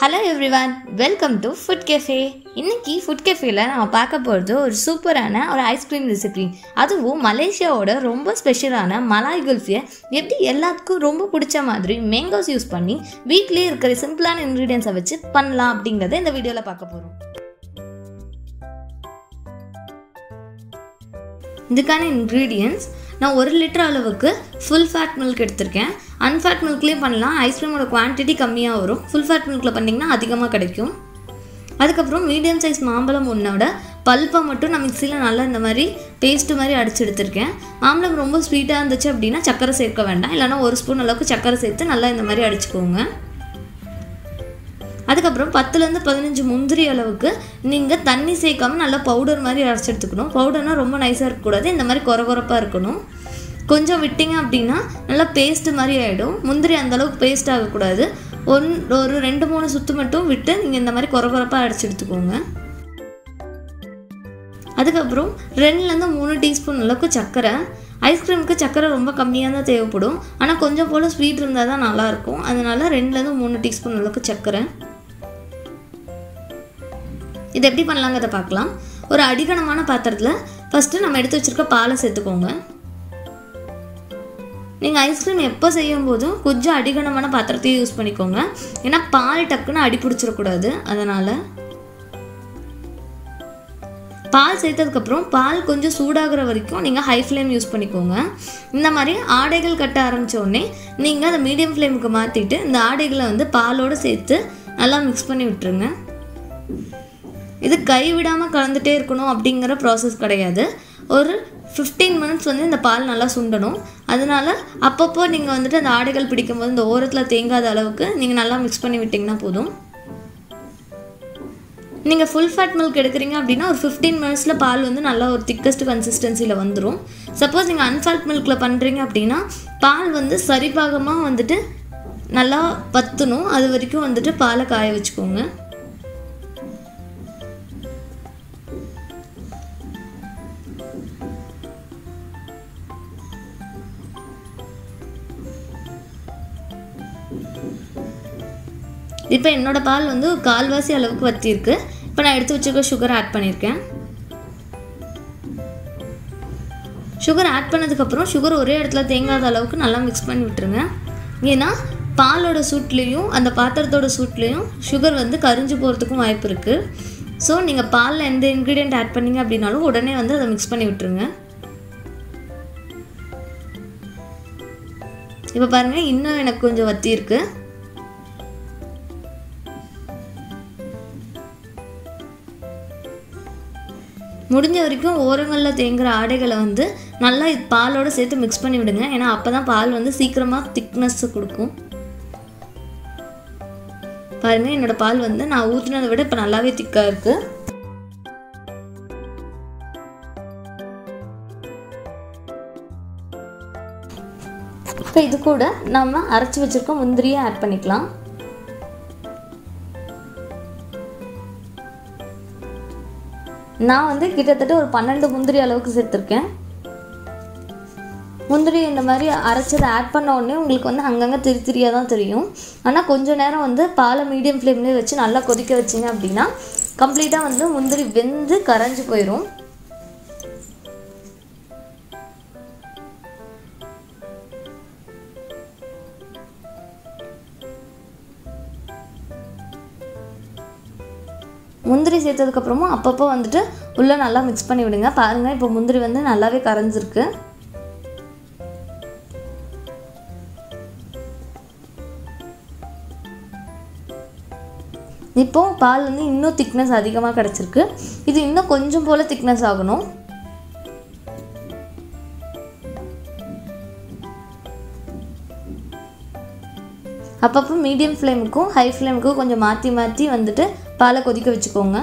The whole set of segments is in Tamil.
hello everyone welcome to food cafe இன்னைக்கு ஃபுட் கெஃபேல நம்ம பார்க்க போகிறது ஒரு சூப்பரான ஒரு ஐஸ்கிரீம் ரெசிபி அதுவும் மலேசியாவோட ரொம்ப ஸ்பெஷலான மலாய் குல்ஃபியை எப்படி எல்லாத்துக்கும் ரொம்ப பிடிச்ச மாதிரி மேங்கோஸ் யூஸ் பண்ணி வீட்லேயே இருக்கிற சிம்பிளான இன்க்ரீடியன்ஸை வச்சு பண்ணலாம் அப்படிங்கிறத இந்த வீடியோவில் பார்க்க போகிறோம் இதுக்கான இன்க்ரீடியன்ஸ் நான் ஒரு லிட்டர் அளவுக்கு ஃபுல் ஃபேட் மில்க் எடுத்திருக்கேன் அன்ஃபேட் மில்க்லேயும் பண்ணலாம் ஐஸ்கிரீமோட குவான்டிட்டி கம்மியாக வரும் ஃபுல் ஃபேட் மில்கில் பண்ணிங்கன்னா அதிகமாக கிடைக்கும் அதுக்கப்புறம் மீடியம் சைஸ் மாம்பழம் ஒன்றோட பல்ப்பை மட்டும் நான் மிக்சியில் நல்லா இந்த மாதிரி பேஸ்ட்டு மாதிரி அடிச்சு எடுத்திருக்கேன் மாம்பழம் ரொம்ப ஸ்வீட்டாக இருந்துச்சு அப்படின்னா சக்கரை சேர்க்க வேண்டாம் இல்லைனா ஒரு ஸ்பூன் அளவுக்கு சக்கரை சேர்த்து நல்லா இந்த மாதிரி அடிச்சுக்கோங்க அதுக்கப்புறம் பத்துலேருந்து பதினஞ்சு முந்திரி அளவுக்கு நீங்கள் தண்ணி சேர்க்காம நல்லா பவுடர் மாதிரி அரைச்சி எடுத்துக்கணும் பவுடர்னால் ரொம்ப நைஸாக இருக்கக்கூடாது இந்த மாதிரி குறை குறைப்பாக இருக்கணும் கொஞ்சம் விட்டிங்க அப்படின்னா நல்லா பேஸ்ட்டு மாதிரி ஆகிடும் முந்திரி அந்தளவுக்கு பேஸ்ட் ஆகக்கூடாது ஒன் ஒரு ரெண்டு மூணு சுற்று மட்டும் விட்டு நீங்கள் இந்த மாதிரி குறை குறைப்பாக அரைச்சி எடுத்துக்கோங்க அதுக்கப்புறம் ரெண்டுலேருந்து மூணு டீஸ்பூன் அளவுக்கு சர்க்கரை ஐஸ்கிரீமுக்கு சர்க்கரை ரொம்ப கம்மியாக தான் தேவைப்படும் ஆனால் கொஞ்சம் போல் ஸ்வீட் இருந்தால் தான் நல்லாயிருக்கும் அதனால் ரெண்டுலேருந்து மூணு டீஸ்பூன் அளவுக்கு சர்க்கரை இது எப்படி பண்ணலாங்கிறத பார்க்கலாம் ஒரு அடிகனமான பாத்திரத்தில் ஃபஸ்ட்டு நம்ம எடுத்து வச்சுருக்க பாலை சேர்த்துக்கோங்க நீங்கள் ஐஸ்கிரீம் எப்போ செய்யும் போதும் கொஞ்சம் அடிகனமான பாத்திரத்தையும் யூஸ் பண்ணிக்கோங்க ஏன்னா பால் டக்குன்னு அடி பிடிச்சிடக்கூடாது அதனால் பால் சேர்த்ததுக்கப்புறம் பால் கொஞ்சம் சூடாகிற வரைக்கும் நீங்கள் ஹை ஃப்ளேம் யூஸ் பண்ணிக்கோங்க இந்த மாதிரி ஆடைகள் கட்ட ஆரம்பித்த உடனே நீங்கள் அதை மீடியம் ஃப்ளேமுக்கு மாற்றிட்டு இந்த ஆடைகளை வந்து பாலோடு சேர்த்து நல்லா மிக்ஸ் பண்ணி விட்டுருங்க இது கை விடாமல் கலந்துகிட்டே இருக்கணும் அப்படிங்கிற ப்ராசஸ் கிடையாது ஒரு ஃபிஃப்டீன் மினிட்ஸ் வந்து இந்த பால் நல்லா சுண்டணும் அதனால் அப்பப்போ நீங்கள் வந்துட்டு அந்த ஆடைகள் பிடிக்கும்போது இந்த ஓரத்தில் தேங்காத அளவுக்கு நீங்கள் நல்லா மிக்ஸ் பண்ணி விட்டிங்கன்னா போதும் நீங்கள் ஃபுல் ஃபேட் மில்க் எடுக்கிறீங்க அப்படின்னா ஒரு ஃபிஃப்டீன் மினிட்ஸில் பால் வந்து நல்லா ஒரு திக்கஸ்ட் கன்சிஸ்டன்சியில் வந்துடும் சப்போஸ் நீங்கள் அன்ஃபேட் மில்கில் பண்ணுறீங்க அப்படின்னா பால் வந்து சரிபாகமாக வந்துட்டு நல்லா பற்றணும் அது வரைக்கும் வந்துட்டு பாலை காய வச்சுக்கோங்க இப்போ என்னோடய பால் வந்து கால்வாசி அளவுக்கு வத்திருக்கு இப்போ நான் எடுத்து வச்சுருக்க சுகர் ஆட் பண்ணியிருக்கேன் சுகர் ஆட் பண்ணதுக்கப்புறம் சுகர் ஒரே இடத்துல தேங்காத அளவுக்கு நல்லா மிக்ஸ் பண்ணி விட்டுருங்க ஏன்னா பாலோட சூட்லேயும் அந்த பாத்திரத்தோட சூட்லேயும் சுகர் வந்து கரிஞ்சு போகிறதுக்கும் வாய்ப்பு இருக்குது ஸோ நீங்கள் பாலில் எந்த இன்க்ரீடியன்ட் ஆட் பண்ணீங்க அப்படின்னாலும் உடனே வந்து அதை மிக்ஸ் பண்ணி விட்டுருங்க இப்போ பாருங்கள் இன்னும் எனக்கு கொஞ்சம் வத்தி இருக்குது முடிஞ்ச வரைக்கும் ஓரங்களில் தேங்குகிற ஆடைகளை வந்து நல்லா பாலோடு சேர்த்து மிக்ஸ் பண்ணி விடுங்க ஏன்னா அப்போ தான் பால் வந்து சீக்கிரமாக திக்னஸ் கொடுக்கும் பாருங்கள் என்னோடய பால் வந்து நான் ஊற்றினதை விட இப்போ நல்லாவே திக்காக இருக்குது இப்போ இது கூட நம்ம அரைச்சி வச்சுருக்க முந்திரியை ஆட் பண்ணிக்கலாம் நான் வந்து கிட்டத்தட்ட ஒரு பன்னெண்டு முந்திரி அளவுக்கு சேர்த்துருக்கேன் முந்திரி இந்த மாதிரி அரைச்சதை ஆட் பண்ண உடனே உங்களுக்கு வந்து அங்கங்கே திரி திரியாக தான் தெரியும் ஆனால் கொஞ்சம் நேரம் வந்து பாலை மீடியம் ஃப்ளேம்லேயே வச்சு நல்லா கொதிக்க வச்சிங்க அப்படின்னா கம்ப்ளீட்டாக வந்து முந்திரி வெந்து கரைஞ்சி போயிடும் முந்திரி சேர்த்ததுக்கப்புறமும் அப்பப்போ வந்துட்டு உள்ளே நல்லா மிக்ஸ் பண்ணி விடுங்க பாருங்கள் இப்போ முந்திரி வந்து நல்லாவே கரைஞ்சிருக்கு இப்போ பால் வந்து இன்னும் திக்னஸ் அதிகமாக கிடச்சிருக்கு இது இன்னும் கொஞ்சம் போல் திக்னஸ் ஆகணும் அப்பப்போ மீடியம் ஃப்ளேமுக்கும் ஹை ஃப்ளேமுக்கும் கொஞ்சம் மாற்றி மாற்றி வந்துட்டு பாலை கொதிக்க வச்சுக்கோங்க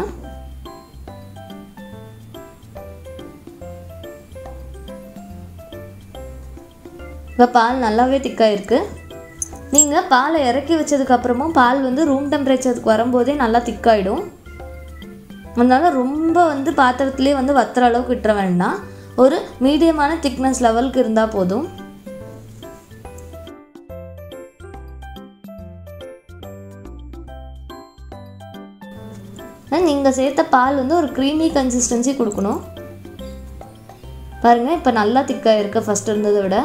இப்போ பால் நல்லாவே திக்காக இருக்குது நீங்கள் பாலை இறக்கி வச்சதுக்கப்புறமும் பால் வந்து ரூம் டெம்பரேச்சருக்கு வரும்போதே நல்லா திக்காயிடும் அதனால் ரொம்ப வந்து பாத்திரத்துலேயே வந்து வத்துற அளவுக்கு விட்டுற வேண்டாம் ஒரு மீடியமான திக்னஸ் லெவலுக்கு இருந்தால் போதும் நீங்கள் சேர்த்த பால் வந்து ஒரு க்ரீமி கன்சிஸ்டன்சி கொடுக்கணும் பாருங்கள் இப்போ நல்லா திக்காக இருக்குது ஃபஸ்ட் இருந்ததை விட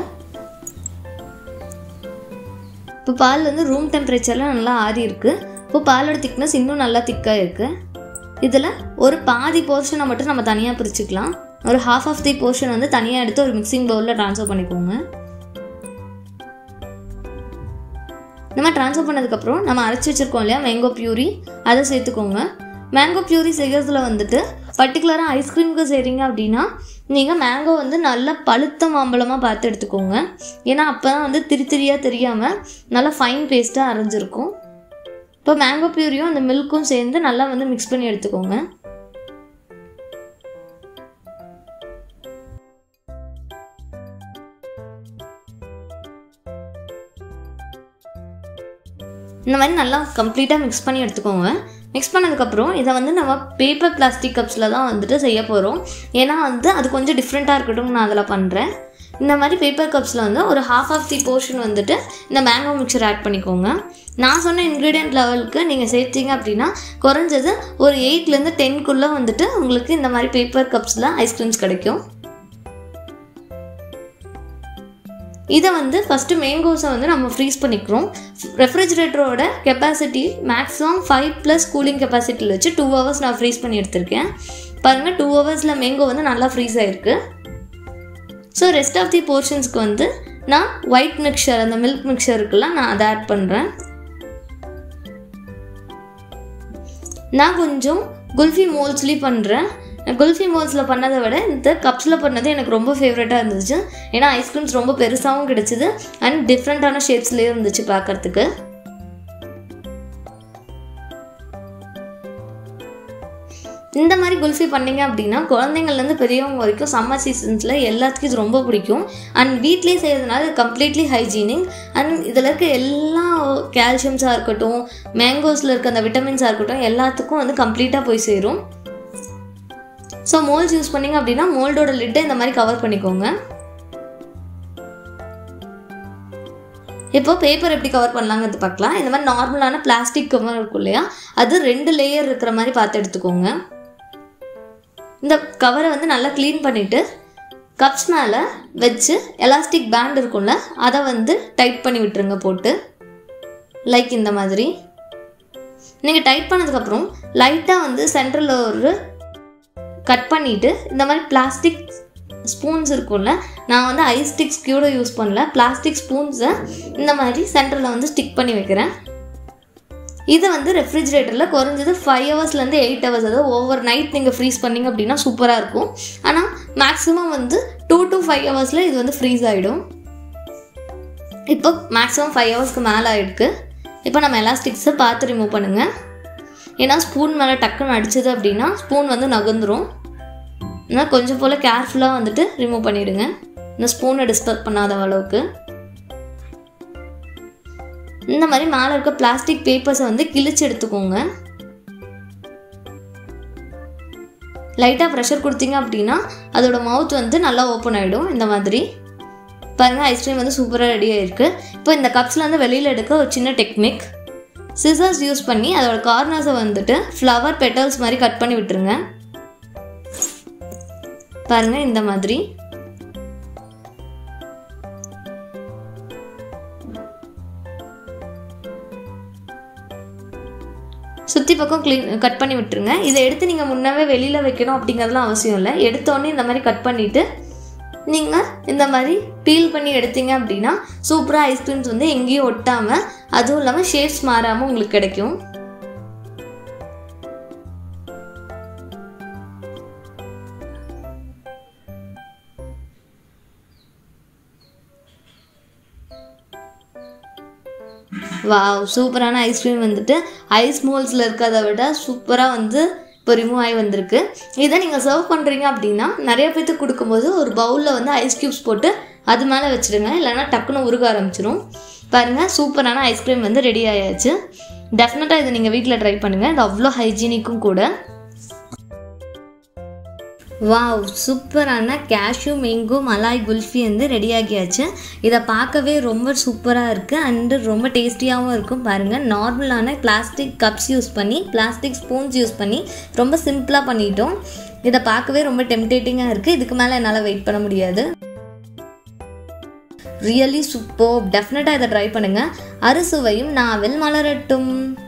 இப்போ பால் வந்து ரூம் டெம்பரேச்சரில் நல்லா ஆறி இருக்குது இப்போ பாலோட திக்னஸ் இன்னும் நல்லா திக்காக இருக்குது இதில் ஒரு பாதி போர்ஷனை மட்டும் நம்ம தனியாக பிரிச்சுக்கலாம் ஒரு ஹாஃப் ஆஃப் தி போர்ஷன் வந்து தனியாக எடுத்து ஒரு மிக்சிங் பவுலில் ட்ரான்ஸ்ஃபர் பண்ணிக்கோங்க நம்ம ட்ரான்ஸ்ஃபர் பண்ணதுக்கப்புறம் நம்ம அரைச்சி வச்சுருக்கோம் இல்லையா மேங்கோ பியூரி அதை சேர்த்துக்கோங்க மேங்கோ பியூரி செய்கிறதுல வந்துட்டு பர்டிகுலராக ஐஸ்கிரீமுக்கு செய்கிறீங்க அப்படின்னா நீங்கள் மேங்கோ வந்து நல்லா பழுத்த மாம்பழமாக பார்த்து எடுத்துக்கோங்க ஏன்னா அப்போ தான் வந்து திரி திரியாக தெரியாமல் நல்லா ஃபைன் பேஸ்ட்டாக அரைஞ்சிருக்கும் இப்போ மேங்கோ பியூரியும் அந்த மில்க்கும் சேர்ந்து நல்லா வந்து மிக்ஸ் பண்ணி எடுத்துக்கோங்க இந்த மாதிரி நல்லா கம்ப்ளீட்டாக மிக்ஸ் பண்ணி எடுத்துக்கோங்க மிக்ஸ் பண்ணதுக்கப்புறம் இதை வந்து நம்ம பேப்பர் பிளாஸ்டிக் கப்ஸில் தான் வந்துட்டு செய்ய போகிறோம் ஏன்னா வந்து அது கொஞ்சம் டிஃப்ரெண்ட்டாக இருக்கட்டும் நான் அதில் பண்ணுறேன் இந்த மாதிரி பேப்பர் கப்ஸில் வந்து ஒரு ஹாஃப் ஆஃப் தி போர்ஷன் வந்துட்டு இந்த மேங்கோ மிக்சர் ஆட் பண்ணிக்கோங்க நான் சொன்ன இன்க்ரீடியன்ட் லெவலுக்கு நீங்கள் சேர்த்தீங்க அப்படின்னா குறைஞ்சது ஒரு எயிட்லேருந்து டென்க்குள்ளே வந்துட்டு உங்களுக்கு இந்த மாதிரி பேப்பர் கப்ஸில் ஐஸ்கிரீம்ஸ் கிடைக்கும் இதை வந்து ஃபஸ்ட்டு மேங்கோஸை வந்து நம்ம ஃப்ரீஸ் பண்ணிக்கிறோம் ரெஃப்ரிஜிரேட்டரோட capacity maximum five plus cooling கெப்பாசிட்டியில் வச்சு டூ ஹவர்ஸ் நான் ஃப்ரீஸ் பண்ணி எடுத்திருக்கேன் பாருங்கள் டூ ஹவர்ஸில் மேங்கோ வந்து நல்லா ஃப்ரீஸ் ஆகிருக்கு ஸோ ரெஸ்ட் ஆஃப் தி போர்ஷன்ஸ்க்கு வந்து நான் ஒயிட் மிக்சர் அந்த மில்க் மிக்சர் இருக்குல்ல நான் அதை ஆட் பண்ணுறேன் நான் கொஞ்சம் குல்ஃபி மோல்ஸ்லி பண்ணுறேன் குல்ஃபி மோல்ஸில் பண்ணதை விட இந்த கப்ஸில் பண்ணது எனக்கு ரொம்ப ஃபேவரட்டாக இருந்துச்சு ஏன்னா ஐஸ்கிரீம்ஸ் ரொம்ப பெருசாகவும் கிடச்சிது அண்ட் டிஃப்ரெண்ட்டான ஷேப்ஸ்லேயே இருந்துச்சு பார்க்குறதுக்கு இந்த மாதிரி குல்ஃபி பண்ணீங்க அப்படின்னா குழந்தைங்கள்லேருந்து பெரியவங்க வரைக்கும் சம்மர் சீசன்ஸில் எல்லாத்துக்கும் இது ரொம்ப பிடிக்கும் அண்ட் வீட்லேயே செய்கிறதுனால இது கம்ப்ளீட்லி ஹைஜீனிக் அண்ட் இதில் இருக்க எல்லா கால்சியம்ஸாக இருக்கட்டும் மேங்கோஸில் இருக்க அந்த விட்டமின்ஸாக இருக்கட்டும் எல்லாத்துக்கும் வந்து கம்ப்ளீட்டாக போய் சேரும் ஸோ மோல்ஸ் யூஸ் பண்ணிங்க அப்படின்னா மோல்டோட லிட்டை இந்த மாதிரி கவர் பண்ணிக்கோங்க இப்போ பேப்பர் எப்படி கவர் பண்ணலாங்கிறது பார்க்கலாம் இந்த மாதிரி நார்மலான பிளாஸ்டிக் கவர் இருக்கும் இல்லையா அது ரெண்டு லேயர் இருக்கிற மாதிரி பார்த்து எடுத்துக்கோங்க இந்த கவரை வந்து நல்லா க்ளீன் பண்ணிவிட்டு கப்ஸ் மேலே வச்சு எலாஸ்டிக் பேண்ட் இருக்கும்ல அதை வந்து டைட் பண்ணி விட்டுருங்க போட்டு லைக் இந்த மாதிரி நீங்கள் டைட் பண்ணதுக்கப்புறம் லைட்டாக வந்து சென்டரில் ஒரு கட் பண்ணிவிட்டு இந்த மாதிரி பிளாஸ்டிக் ஸ்பூன்ஸ் இருக்கும்ல நான் வந்து ஐஸ் ஸ்டிக்ஸ் கூட யூஸ் பண்ணல பிளாஸ்டிக் ஸ்பூன்ஸை இந்த மாதிரி சென்டரில் வந்து ஸ்டிக் பண்ணி வைக்கிறேன் இதை வந்து ரெஃப்ரிஜிரேட்டரில் குறைஞ்சது ஃபைவ் ஹவர்ஸ்லேருந்து எயிட் ஹவர்ஸ் அதாவது ஓவர் நைட் நீங்கள் ஃப்ரீஸ் பண்ணிங்க அப்படின்னா சூப்பராக இருக்கும் ஆனால் மேக்ஸிமம் வந்து டூ டு ஃபைவ் ஹவர்ஸில் இது வந்து ஃப்ரீஸ் ஆகிடும் இப்போ மேக்ஸிமம் ஃபைவ் ஹவர்ஸ்க்கு மேலே ஆகிடுக்கு இப்போ நம்ம எலாஸ்டிக்ஸை பார்த்து ரிமூவ் பண்ணுங்கள் ஏன்னா ஸ்பூன் மேலே டக்குன்னு அடிச்சது அப்படின்னா ஸ்பூன் வந்து நகர்ந்துரும் ஆனால் கொஞ்சம் போல் கேர்ஃபுல்லாக வந்துட்டு ரிமூவ் பண்ணிவிடுங்க இந்த ஸ்பூனை டிஸ்டர்ப் பண்ணாத அளவுக்கு இந்த மாதிரி மேலே இருக்க பிளாஸ்டிக் பேப்பர்ஸை வந்து கிழிச்சு எடுத்துக்கோங்க லைட்டாக ப்ரெஷர் கொடுத்தீங்க அப்படின்னா அதோட மவுத் வந்து நல்லா ஓப்பன் ஆகிடும் இந்த மாதிரி பாருங்கள் ஐஸ்கிரீம் வந்து சூப்பராக ரெடி ஆகிருக்கு இப்போ இந்த கப்ஸில் வந்து வெளியில் எடுக்க ஒரு சின்ன டெக்னிக் சிசர்ஸ் யூஸ் பண்ணி அதோட கார்னர்ஸை வந்துட்டு ஃப்ளவர் பெட்டல்ஸ் மாதிரி கட் பண்ணி விட்டுருங்க பாருங்கள் இந்த மாதிரி சுற்றி பக்கம் க்ளீன் கட் பண்ணி விட்டுருங்க இதை எடுத்து நீங்கள் முன்னவே வெளியில் வைக்கணும் அப்படிங்கிறதுலாம் அவசியம் இல்லை எடுத்தோடனே இந்த மாதிரி கட் பண்ணிவிட்டு நீங்கள் இந்த மாதிரி பீல் பண்ணி எடுத்தீங்க அப்படின்னா சூப்பராக ஐஸ்கிரீம்ஸ் வந்து எங்கேயும் ஒட்டாமல் அதுவும் இல்லாமல் ஷேப்ஸ் மாறாமல் உங்களுக்கு கிடைக்கும் வாவ் சூப்பரான ஐஸ்கிரீம் வந்துட்டு ஐஸ் மோல்ஸில் இருக்கிறத விட சூப்பராக வந்து இப்போ ரிமூவ் ஆகி வந்திருக்கு இதை நீங்கள் சர்வ் பண்ணுறீங்க அப்படின்னா நிறைய பேர்த்துக்கு கொடுக்கும்போது ஒரு பவுலில் வந்து ஐஸ் க்யூப்ஸ் போட்டு அது மேலே வச்சுடுங்க இல்லைன்னா டக்குன்னு உருக ஆரம்பிச்சிடும் பாருங்கள் சூப்பரான ஐஸ்கிரீம் வந்து ரெடி ஆயாச்சு டெஃபினட்டாக இதை நீங்கள் வீட்டில் ட்ரை பண்ணுங்கள் இது அவ்வளோ ஹைஜீனிக்கும் கூட வாவ் சூப்பரான கேஷ்யூ மேங்கோ மலாய் குல்ஃபி வந்து ரெடி ஆகியாச்சு இதை பார்க்கவே ரொம்ப சூப்பராக இருக்குது அண்டு ரொம்ப டேஸ்டியாகவும் இருக்கும் பாருங்கள் நார்மலான பிளாஸ்டிக் கப்ஸ் யூஸ் பண்ணி பிளாஸ்டிக் ஸ்பூன்ஸ் யூஸ் பண்ணி ரொம்ப சிம்பிளாக பண்ணிட்டோம் இதை பார்க்கவே ரொம்ப டெம்டேட்டிங்காக இருக்குது இதுக்கு மேலே என்னால் வெயிட் பண்ண முடியாது ரியலி சூப்பர் டெஃபினட்டாக இதை ட்ரை பண்ணுங்கள் அறுசுவையும் நாவல் மலரட்டும்